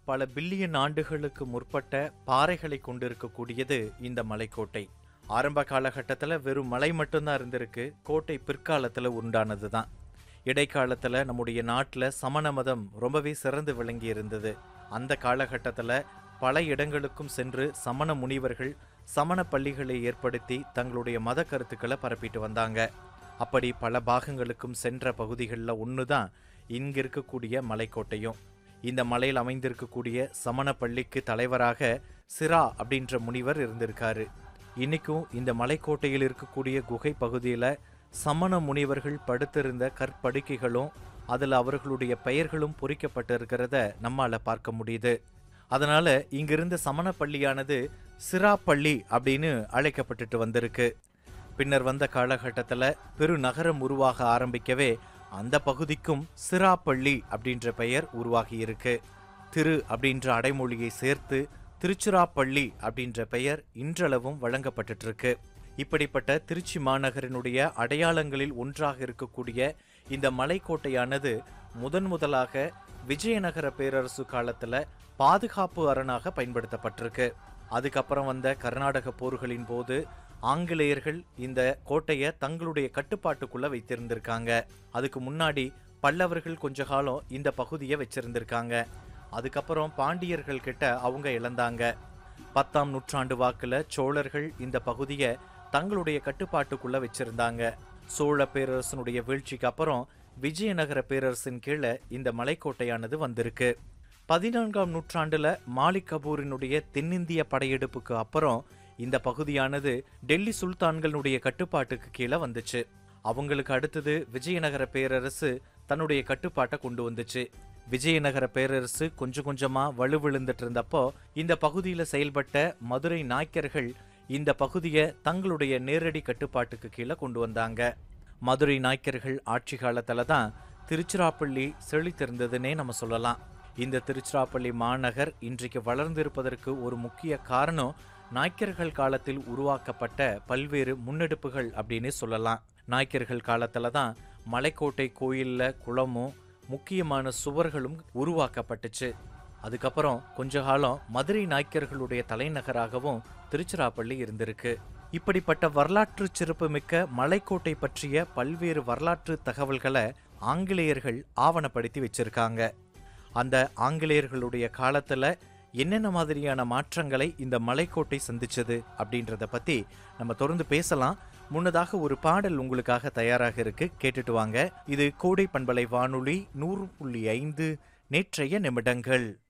பல பில்லியன் ஆண்டுகளுக்கு முற்பட்ட பாறைகளை கொண்டிருக்கக்கூடியது இந்த மலைக்கோட்டை ஆரம்ப காலகட்டத்தில் வெறும் மலை மட்டும்தான் இருந்திருக்கு கோட்டை பிற்காலத்தில் உண்டானது தான் இடைக்காலத்தில் நம்முடைய நாட்டில் சமண மதம் ரொம்பவே சிறந்து விளங்கி இருந்தது அந்த காலகட்டத்தில் பல இடங்களுக்கும் சென்று சமண முனிவர்கள் சமண பள்ளிகளை ஏற்படுத்தி தங்களுடைய மத கருத்துக்களை பரப்பிட்டு வந்தாங்க அப்படி பல பாகங்களுக்கும் சென்ற பகுதிகளில் ஒன்று தான் இங்க இருக்கக்கூடிய மலைக்கோட்டையும் இந்த மலையில் அமைந்திருக்கக்கூடிய சமண பள்ளிக்கு தலைவராக சிரா அப்படின்ற முனிவர் இருந்திருக்காரு இன்னைக்கும் இந்த மலைக்கோட்டையில் இருக்கக்கூடிய குகை பகுதியில் சமண முனிவர்கள் படுத்திருந்த கற்படுக்கைகளும் அதில் அவர்களுடைய பெயர்களும் பொறிக்கப்பட்டிருக்கிறத நம்மால பார்க்க முடியுது அதனால இங்கிருந்த சமண பள்ளியானது சிரா பள்ளி அப்படின்னு அழைக்கப்பட்டுட்டு வந்திருக்கு பின்னர் வந்த காலகட்டத்தில் பெருநகரம் உருவாக ஆரம்பிக்கவே அந்த பகுதிக்கும் சிராப்பள்ளி அப்படின்ற பெயர் உருவாகி இருக்கு திரு அப்படின்ற அடைமொழியை சேர்த்து திருச்சிராப்பள்ளி அப்படின்ற பெயர் இன்றளவும் வழங்கப்பட்டுட்டு இருக்கு இப்படிப்பட்ட திருச்சி மாநகரினுடைய அடையாளங்களில் ஒன்றாக இருக்கக்கூடிய இந்த மலைக்கோட்டையானது முதன் முதலாக விஜயநகர பேரரசு காலத்துல பாதுகாப்பு அரணாக பயன்படுத்தப்பட்டிருக்கு அதுக்கப்புறம் வந்த கர்நாடக போர்களின் போது ஆங்கிலேயர்கள் இந்த கோட்டையை தங்களுடைய கட்டுப்பாட்டுக்குள்ள வைத்திருந்திருக்காங்க அதுக்கு முன்னாடி பல்லவர்கள் கொஞ்ச காலம் இந்த பகுதியை வச்சிருந்திருக்காங்க அதுக்கப்புறம் பாண்டியர்கள் கிட்ட அவங்க இழந்தாங்க பத்தாம் நூற்றாண்டு வாக்குல சோழர்கள் இந்த பகுதியை தங்களுடைய கட்டுப்பாட்டுக்குள்ள வச்சிருந்தாங்க சோழ பேரரசனுடைய வீழ்ச்சிக்கு அப்புறம் விஜயநகர பேரரசின் கீழே இந்த மலைக்கோட்டையானது வந்திருக்கு பதினான்காம் நூற்றாண்டுல மாலிக் கபூரினுடைய தென்னிந்திய படையெடுப்புக்கு அப்புறம் இந்த பகுதியானது டெல்லி சுல்தான்களுடைய கட்டுப்பாட்டுக்கு கீழே வந்துச்சு அவங்களுக்கு அடுத்தது விஜயநகர பேரரசு தன்னுடைய கட்டுப்பாட்டை கொண்டு வந்துச்சு விஜயநகர பேரரசு கொஞ்சம் கொஞ்சமா வலுவிழுந்துட்டு இருந்தப்போ இந்த பகுதியில செயல்பட்ட மதுரை நாய்க்கர்கள் இந்த பகுதியை தங்களுடைய நேரடி கட்டுப்பாட்டுக்கு கீழே கொண்டு வந்தாங்க மதுரை நாய்க்கர்கள் ஆட்சி காலத்துல தான் திருச்சிராப்பள்ளி செழித்திருந்ததுன்னே நம்ம சொல்லலாம் இந்த திருச்சிராப்பள்ளி மாநகர் இன்றைக்கு வளர்ந்திருப்பதற்கு ஒரு முக்கிய காரணம் நாய்க்கர்கள் காலத்தில் உருவாக்கப்பட்ட பல்வேறு முன்னெடுப்புகள் அப்படின்னு சொல்லலாம் நாய்க்கர்கள் காலத்துல தான் மலைக்கோட்டை கோயில்ல குளமும் முக்கியமான சுவர்களும் உருவாக்கப்பட்டுச்சு அதுக்கப்புறம் கொஞ்ச காலம் மதுரை நாய்க்கர்களுடைய தலைநகராகவும் திருச்சிராப்பள்ளி இருந்திருக்கு இப்படிப்பட்ட வரலாற்று சிறப்புமிக்க மலைக்கோட்டை பற்றிய பல்வேறு வரலாற்று தகவல்களை ஆங்கிலேயர்கள் ஆவணப்படுத்தி வச்சிருக்காங்க அந்த ஆங்கிலேயர்களுடைய காலத்துல என்னென்ன மாதிரியான மாற்றங்களை இந்த மலைக்கோட்டை சந்திச்சது அப்படின்றத பத்தி நம்ம தொடர்ந்து பேசலாம் முன்னதாக ஒரு பாடல் உங்களுக்காக தயாராக இருக்கு கேட்டுட்டு வாங்க இது கோடை பண்பலை வானொலி நூறு புள்ளி ஐந்து நேற்றைய நிமிடங்கள்